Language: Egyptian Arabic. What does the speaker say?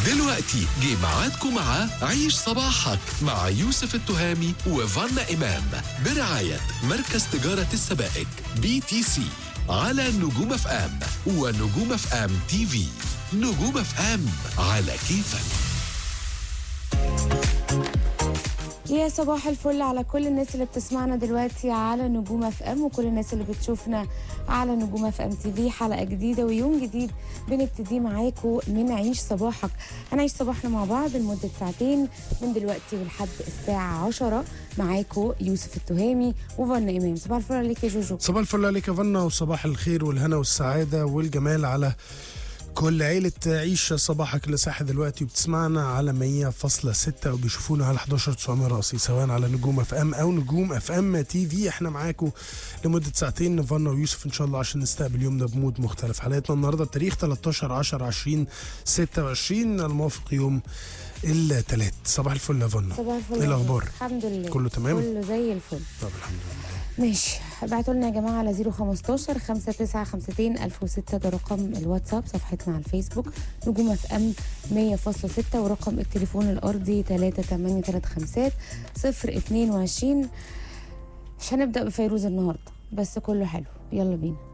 دلوقتي جه ميعادكم مع عيش صباحك مع يوسف التهامي وفانا إمام برعاية مركز تجارة السبائك بي تي سي على نجوم اف ام ونجوم اف ام تي في نجوم اف ام على كيفك يا صباح الفل على كل الناس اللي بتسمعنا دلوقتي على نجوم اف ام وكل الناس اللي بتشوفنا على نجوم اف ام تي في حلقه جديده ويوم جديد بنبتدي معاكم من عيش صباحك هنعيش صباحنا مع بعض لمده ساعتين من دلوقتي ولحد الساعه 10 معاكم يوسف التهامي وفن امام صباح الفل عليك يا جوجو صباح الفل عليك يا فنا وصباح الخير والهنا والسعادة والجمال على كل عيلة عيش صباحك اللي صاحي دلوقتي وبتسمعنا على 100.6 وبيشوفونا على 11 900 راسي سواء على نجوم اف ام او نجوم اف ام تي في احنا معاكم لمدة ساعتين فنا ويوسف ان شاء الله عشان نستقبل يومنا بمود مختلف حلقتنا النهارده التاريخ 13 10 20 26 الموافق يوم الثلاث صباح الفل يا فنا صباح الفل ايه يا الاخبار؟ جوجو. الحمد لله كله تمام؟ كله زي الفل طب الحمد لله ماشي ابعتوا لنا يا جماعه على 015 5952 1006 ده رقم الواتساب صفحتنا على الفيسبوك نجوم اف ام 100.6 ورقم التليفون الارضي 3835 022 مش هنبدا بفيروز النهارده بس كله حلو يلا بينا